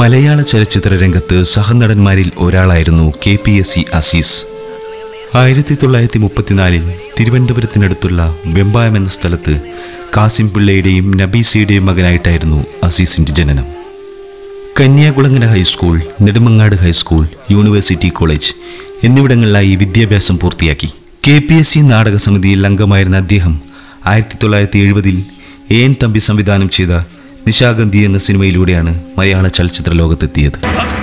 മലയാള ചലച്ചിത്ര രംഗത്ത് സഹനടന്മാരിൽ ഒരാളായിരുന്നു K P S C Azeez ആയിരത്തി തൊള്ളായിരത്തി മുപ്പത്തിനാലിൽ തിരുവനന്തപുരത്തിനടുത്തുള്ള വെമ്പായം എന്ന സ്ഥലത്ത് കാസിം പിള്ളയുടെയും നബീസയുടെയും മകനായിട്ടായിരുന്നു അസീസിന്റെ ജനനം Kanyakulangara high school Nedumangad high school university college എന്നിവിടങ്ങളിലായി വിദ്യാഭ്യാസം പൂർത്തിയാക്കി കെ പി എസ് സി നാടക സമിതിയിൽ അംഗമായിരുന്ന അദ്ദേഹം ആയിരത്തി തൊള്ളായിരത്തി എഴുപതിൽ എ എൻ തമ്പി സംവിധാനം ചെയ്ത നിശാഗന്ധി എന്ന സിനിമയിലൂടെയാണ് മലയാള ചലച്ചിത്ര ലോകത്തെത്തിയത്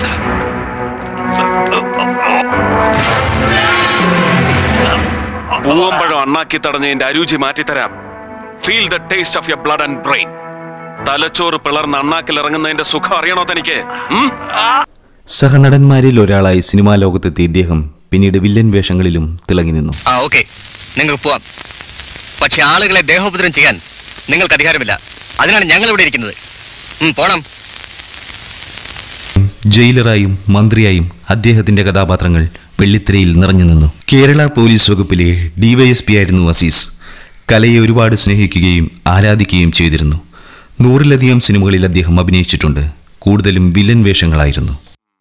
പൂവമ്പഴം അണ്ണാക്കി തടഞ്ഞതിന്റെ അരുചി മാറ്റിത്തരാം feel the taste of your blood and brain തലച്ചോറ് പിളർന്ന് അണ്ണാക്കിൽ ഇറങ്ങുന്നതിന്റെ സുഖം അറിയണോ തനിക്ക് ഉം? സഹനടന്മാരിൽ ഒരാളായി സിനിമാ ലോകത്തെത്തിയ ഇദ്ദേഹം പിന്നീട് വില്ലൻ വേഷങ്ങളിലും തിളങ്ങി നിന്നു ആ ഓക്കെ നിങ്ങൾക്ക് പോവാം പക്ഷെ ആളുകളെ ദേഹോപദ്രം ചെയ്യാൻ നിങ്ങൾക്ക് അധികാരമില്ല അതിനാണ് ഞങ്ങൾ ഇവിടെ ഇരിക്കുന്നത് ഉം, പോണം ജയിലറായും മന്ത്രിയായും അദ്ദേഹത്തിന്റെ കഥാപാത്രങ്ങൾ വെള്ളിത്തിരയിൽ നിറഞ്ഞു നിന്നു കേരള പോലീസ് വകുപ്പിലെ ഡിവൈഎസ്പി ആയിരുന്നു അസീസ് കലയെ ഒരുപാട് സ്നേഹിക്കുകയും ആരാധിക്കുകയും ചെയ്തിരുന്നു നൂറിലധികം സിനിമകളിൽ അദ്ദേഹം അഭിനയിച്ചിട്ടുണ്ട് കൂടുതലും വില്ലൻ വേഷങ്ങളായിരുന്നു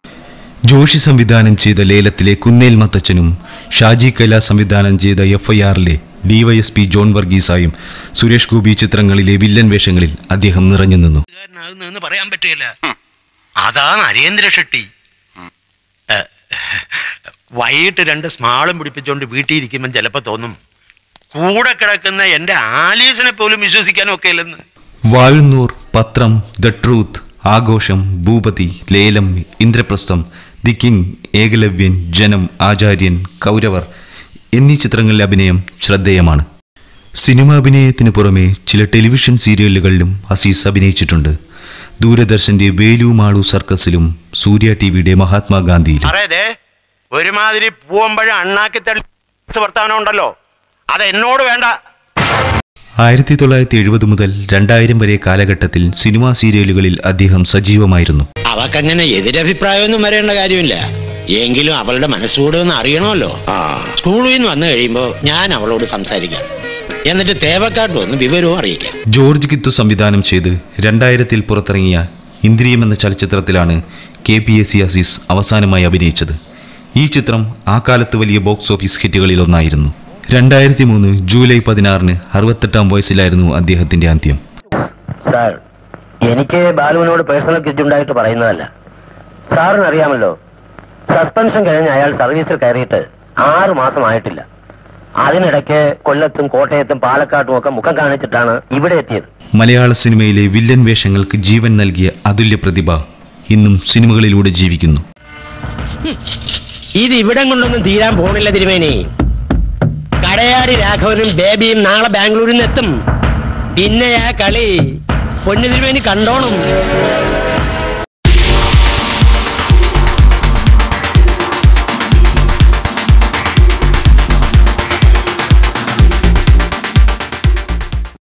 ജോഷി സംവിധാനം ചെയ്ത ലേലത്തിലെ കുന്നേൽ മത്തച്ഛനും ഷാജി കൈലാസ് സംവിധാനം ചെയ്ത എഫ് ഐ ആറിലെ ഡിവൈഎസ്പി ജോൺ വർഗീസായും സുരേഷ് ഗോപി ചിത്രങ്ങളിലെ വില്ലൻ വേഷങ്ങളിൽ അദ്ദേഹം നിറഞ്ഞു നിന്നു എന്ന് പറയാൻ പറ്റില്ല അതാണ് അരേന്ദ്ര ഷെട്ടി ഏ, വൈകിട്ട് രണ്ട് സ്മാളും പിടിപ്പിച്ചുകൊണ്ട് വീട്ടിൽ ഇരിക്കുമ്പോൾ ചിലപ്പോൾ തോന്നും കൂടെ കിടക്കുന്ന എൻ്റെ ആലീസിനെ പോലും വിശ്വസിക്കാനും ഒക്കെ ഇല്ലെന്ന് വാഴുന്നൂർ പത്രം ദ ട്രൂത്ത് ആഘോഷം ഭൂപതി ലേലം ഇന്ദ്രപ്രസ്ഥം ദി കിങ് ഏകലവ്യൻ ജനം ആചാര്യൻ കൗരവർ എന്നീ ചിത്രങ്ങളിലെ അഭിനയം ശ്രദ്ധേയമാണ് സിനിമാഭിനയത്തിന് പുറമെ ചില ടെലിവിഷൻ സീരിയലുകളിലും അസീസ് അഭിനയിച്ചിട്ടുണ്ട് ദൂരദർശന്റെ വേലു മാളു സർക്കസിലും സൂര്യ ടി വിയുടെ മഹാത്മാഗാന്ധിയിലും അറിയതേ ഒരുമാതിരി പൂവമ്പഴം അണ്ണാക്കി തള്ളി വർത്താനം ഉണ്ടല്ലോ അത് എന്നോട് വേണ്ട ആയിരത്തി തൊള്ളായിരത്തി എഴുപത് മുതൽ രണ്ടായിരം വരെ കാലഘട്ടത്തിൽ സിനിമാ സീരിയലുകളിൽ അദ്ദേഹം സജീവമായിരുന്നു അവക്കങ്ങനെ എതിരഭിപ്രായമൊന്നും വരേണ്ട കാര്യമില്ല എങ്കിലും അവളുടെ മനസ്സുകൂടെ ഒന്ന് അറിയണമല്ലോ സ്കൂളിൽ നിന്ന് വന്നു കഴിയുമ്പോൾ ഞാൻ അവളോട് സംസാരിക്കാം എന്നിട്ട് തേവക്കാട്ട് വന്ന് വിവരവും അറിയിക്കാം ജോർജ് കിത്തു സംവിധാനം ചെയ്ത് രണ്ടായിരത്തിൽ പുറത്തിറങ്ങിയ ഇന്ദ്രിയം എന്ന ചലച്ചിത്രത്തിലാണ് K P S C Azeez അവസാനമായി അഭിനയിച്ചത് ഈ ചിത്രം ആ കാലത്ത് വലിയ ബോക്സ് ഓഫീസ് ഹിറ്റുകളിൽ ഒന്നായിരുന്നു രണ്ടായിരത്തി മൂന്ന് ജൂലൈ പതിനാറിന് അറുപത്തെട്ടാം വയസ്സിലായിരുന്നു അദ്ദേഹത്തിന്റെ അന്ത്യം സാർ എനിക്ക് ബാലുവിനോട് പേഴ്സണൽ കിറ്റ് ഉണ്ടായിട്ട് പറയുന്നതല്ല സാറിന് അറിയാമല്ലോ സസ്പെൻഷൻ കഴിഞ്ഞ് അയാൾ സർവീസിൽ കയറിയിട്ട് ആറു മാസമായിട്ടില്ല അതിനിടയ്ക്ക് കൊല്ലത്തും കോട്ടയത്തും പാലക്കാട്ടും ഒക്കെ മുഖം കാണിച്ചിട്ടാണ് ഇവിടെ എത്തിയത് മലയാള സിനിമയിലെ വില്ലൻ വേഷങ്ങൾക്ക് ജീവൻ നൽകിയ അതുല്യ പ്രതിഭ ഇന്നും സിനിമകളിലൂടെ ജീവിക്കുന്നു ഇത് ഇവിടം കൊണ്ടൊന്നും തീരാൻ പോണില്ല തിരുമേനി കടയാടി രാഘവനും ബേബിയും നാളെ ബാംഗ്ലൂരിൽ നിന്ന് എത്തും പിന്നെ ആ കളി പൊന്നു തിരുമേനി കണ്ടോണം